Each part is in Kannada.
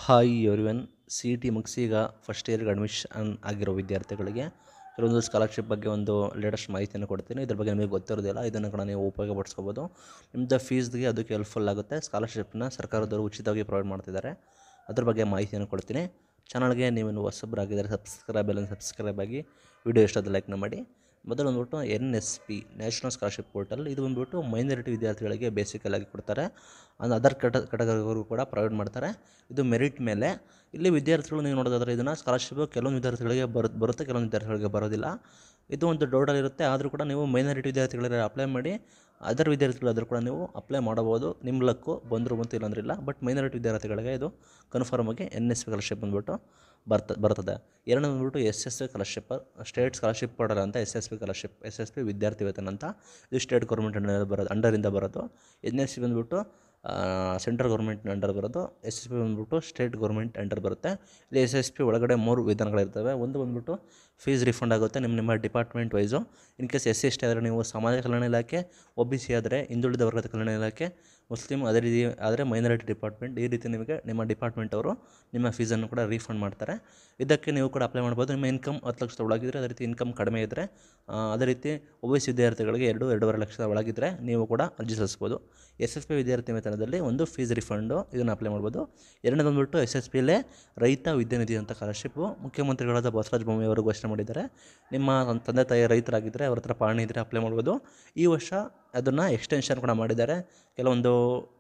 hi everyone C E T ಮುಗಿಸಿ ಈಗ ಫಸ್ಟ್ ಇಯರ್ಗೆ ಅಡ್ಮಿಷನ್ ಆಗಿರೋ ವಿದ್ಯಾರ್ಥಿಗಳಿಗೆ ಕೆಲವೊಂದು ಸ್ಕಾಲರ್ಶಿಪ್ ಬಗ್ಗೆ ಒಂದು ಲೇಟೆಸ್ಟ್ ಮಾಹಿತಿಯನ್ನು ಕೊಡ್ತೀನಿ ಇದ್ರ ಬಗ್ಗೆ ನಿಮಗೆ ಗೊತ್ತಿರೋದಿಲ್ಲ ಇದನ್ನು ಕೂಡ ನೀವು ಉಪಯೋಗಪಡಿಸ್ಕೋಬೋದು ನಿಮ್ಮದು ಫೀಸ್ಗೆ ಅದಕ್ಕೆ ಹೆಲ್ಪ್ಫುಲ್ ಆಗುತ್ತೆ ಸ್ಕಾಲರ್ಶಿಪ್ನ ಸರ್ಕಾರದವರು ಉಚಿತವಾಗಿ ಪ್ರೊವೈಡ್ ಮಾಡ್ತಿದ್ದಾರೆ ಅದ್ರ ಬಗ್ಗೆ ಮಾಹಿತಿಯನ್ನು ಕೊಡ್ತೀನಿ ಚಾನಲ್ಗೆ ನೀವೇನು ಹೊಸಬ್ರಾಗಿದ್ದಾರೆ ಸಬ್ಸ್ಕ್ರೈಬ್ ಎಲ್ಲ ಸಬ್ಸ್ಕ್ರೈಬ್ ಆಗಿ ವಿಡಿಯೋ ಇಷ್ಟದ ಲೈಕ್ನ ಮಾಡಿ ಮೊದಲು ಬಂದ್ಬಿಟ್ಟು N S P national scholarship portal ಇದು ಬಂದ್ಬಿಟ್ಟು ಮೈನಾರಿಟಿ ವಿದ್ಯಾರ್ಥಿಗಳಿಗೆ ಬೇಸಿಕಲ್ ಆಗಿ ಕೊಡ್ತಾರೆ ಅದು ಅದರ್ ಕಟ ಕಟಗರಿಗೂ ಕೂಡ ಪ್ರೊವೈಡ್ ಮಾಡ್ತಾರೆ ಇದು ಮೆರಿಟ್ ಮೇಲೆ ಇಲ್ಲಿ ವಿದ್ಯಾರ್ಥಿಗಳು ನೀವು ನೋಡೋದಾದ್ರೆ ಇದನ್ನು ಸ್ಕಾಲರ್ಶಿಪ್ ಕೆಲವೊಂದು ವಿದ್ಯಾರ್ಥಿಗಳಿಗೆ ಬರು ಬರುತ್ತೆ ಕೆಲವೊಂದು ವಿದ್ಯಾರ್ಥಿಗಳಿಗೆ ಬರೋದಿಲ್ಲ ಇದು ಒಂದು ಡೌಟಲ್ಲಿ ಇರುತ್ತೆ ಆದರೂ ಕೂಡ ನೀವು ಮೈನಾರಿಟಿ ವಿದ್ಯಾರ್ಥಿಗಳಿಗೆ ಅಪ್ಲೈ ಮಾಡಿ ಅದರ್ ವಿದ್ಯಾರ್ಥಿಗಳಾದರೂ ಕೂಡ ನೀವು ಅಪ್ಲೈ ಮಾಡಬೋದು ನಿಮ್ಮ ಲಕ್ಕು ಬಂದರೂ ಬಂತು ಇಲ್ಲಾಂದ್ರೆ ಇಲ್ಲ ಬಟ್ ಮೈನಾರಿಟಿ ವಿದ್ಯಾರ್ಥಿಗಳಿಗೆ ಇದು ಕನ್ಫರ್ಮ್ ಆಗಿ ಎನ್ ಎಸ್ ಸ್ಕಾಲರ್ಶಿಪ್ ಬಂದ್ಬಿಟ್ಟು ಬರ್ತ ಬರ್ತದೆ ಎರಡನೇ ಬಂದ್ಬಿಟ್ಟು S S P scholarship state scholarship portal ಅಂತ S S P scholarship S S P ವಿದ್ಯಾರ್ಥಿ ವೇತನ ಅಂತ ಇದು ಸ್ಟೇಟ್ ಗೌರ್ಮೆಂಟ್ ಅಂಡರ್ ಬರೋದು ಅಂಡರಿಂದ ಬರೋದು ಎನ್ ಎಸ್ ಸಿ ಬಂದ್ಬಿಟ್ಟು ಸೆಂಟ್ರಲ್ ಗೌರ್ಮೆಂಟ್ ಅಂಡರ್ ಬರೋದು ಎಸ್ ಎಸ್ ಪಿ ಬಂದ್ಬಿಟ್ಟು ಸ್ಟೇಟ್ ಗೌರ್ಮೆಂಟ್ ಅಂಡರ್ ಬರುತ್ತೆ ಇಲ್ಲಿ ಎಸ್ ಎಸ್ ಪಿ ಒಳಗಡೆ ಮೂರು ವಿಧಾನಗಳಿರ್ತವೆ ಒಂದು ಬಂದ್ಬಿಟ್ಟು ಫೀಸ್ ರಿಫಂಡ್ ಆಗುತ್ತೆ ನಿಮ್ಮ ನಿಮ್ಮ department wise in case S C S T ಆದರೆ ನೀವು ಸಮಾಜ ಕಲ್ಯಾಣ ಇಲಾಖೆ ಒ ಬಿ ಸಿ ಆದರೆ ಹಿಂದುಳಿದ ವರ್ಗದ ಕಲ್ಯಾಣ ಇಲಾಖೆ ಮುಸ್ಲಿಂ ಅದೇ ರೀತಿ ಆದರೆ ಮೈನಾರಿಟಿ ಡಿಪಾರ್ಟ್ಮೆಂಟ್ ಈ ರೀತಿ ನಿಮಗೆ ನಿಮ್ಮ ಡಿಪಾರ್ಟ್ಮೆಂಟ್ ಅವರು ನಿಮ್ಮ ಫೀಸನ್ನು ಕೂಡ ರೀಫಂಡ್ ಮಾಡ್ತಾರೆ ಇದಕ್ಕೆ ನೀವು ಕೂಡ ಅಪ್ಲೈ ಮಾಡ್ಬೋದು ನಿಮ್ಮ ಇನ್ಕಮ್ ಹತ್ತು ಲಕ್ಷದ ಒಳಗಿದ್ರೆ ಅದೇ ರೀತಿ ಇನ್ಕಮ್ ಕಡಿಮೆ ಇದ್ದರೆ ಅದೇ ರೀತಿ ಒ ಬಿ ಸಿ ವಿದ್ಯಾರ್ಥಿಗಳಿಗೆ ಎರಡು ಎರಡೂವರೆ ಲಕ್ಷದ ಒಳಗಿದ್ದರೆ ನೀವು ಕೂಡ ಅರ್ಜಿ ಸಲ್ಲಿಸ್ಬೋದು ಎಸ್ ಎಸ್ ಪಿ ವಿದ್ಯಾರ್ಥಿ ವೇತನದಲ್ಲಿ ಒಂದು ಫೀಸ್ ರಿಫಂಡು ಇದನ್ನು ಅಪ್ಲೈ ಮಾಡ್ಬೋದು ಎರಡನೇ ಬಂದ್ಬಿಟ್ಟು ಎಸ್ ಎಸ್ ಪಿಲೇ ರೈತ ವಿದ್ಯಾನಿಧಿ ಅಂತ ಸ್ಕಾಲರ್ಶಿಪ್ಪು ಮುಖ್ಯಮಂತ್ರಿಗಳಾದ ಬಸವರಾಜ ಬೊಮ್ಮಾಯಿ ಅವರು ಘೋಷಣೆ ಮಾಡಿದ್ದಾರೆ ನಿಮ್ಮ ತಂದೆ ತಾಯಿ ರೈತರಾಗಿದ್ದರೆ ಅವ್ರ ಹತ್ರ ಪಾಣಿ ಇದ್ದರೆ ಅಪ್ಲೈ ಮಾಡ್ಬೋದು ಈ ವರ್ಷ ಅದನ್ನು ಎಕ್ಸ್ಟೆನ್ಷನ್ ಕೂಡ ಮಾಡಿದ್ದಾರೆ ಕೆಲವೊಂದು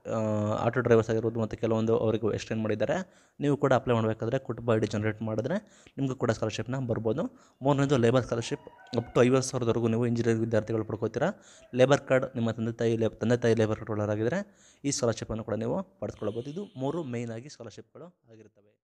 ಆಟೋ ಡ್ರೈವರ್ಸ್ ಆಗಿರ್ಬೋದು ಮತ್ತು ಕೆಲವೊಂದು ಅವರಿಗೂ ಎಕ್ಸ್ಟೆಂಡ್ ಮಾಡಿದ್ದಾರೆ ನೀವು ಕೂಡ ಅಪ್ಲೈ ಮಾಡಬೇಕಾದ್ರೆ ಕುಟುಂಬ ಐ ಡಿ ಜನ್ರೇಟ್ ಮಾಡಿದ್ರೆ ನಿಮಗೂ ಕೂಡ ಸ್ಕಾಲರ್ಶಿಪ್ನ ಬರ್ಬೋದು ಮೂರನೇದು ಲೇಬರ್ ಸ್ಕಾಲರ್ಶಿಪ್ ಅಪ್ ಟು ಐವತ್ತು ಸಾವಿರದವರೆಗೂ ನೀವು ಇಂಜಿನಿಯರಿಂಗ್ ವಿದ್ಯಾರ್ಥಿಗಳು ಪಡ್ಕೋತೀರಾ ಲೇಬರ್ ಕಾರ್ಡ್ ನಿಮ್ಮ ತಂದೆ ತಾಯಿ ಲೇ ತಂದೆ ತಾಯಿ ಲೇಬರ್ ಕಾರ್ಡ್ ಆಗಿದ್ದರೆ ಈ ಸ್ಕಾಲರ್ಶಿಪ್ಪನ್ನು ಕೂಡ ನೀವು ಪಡೆದುಕೊಳ್ಬೋದು ಇದು ಮೂರು ಮೇಯ್ನಾಗಿ ಸ್ಕಾಲರ್ಶಿಪ್ಗಳು ಆಗಿರ್ತವೆ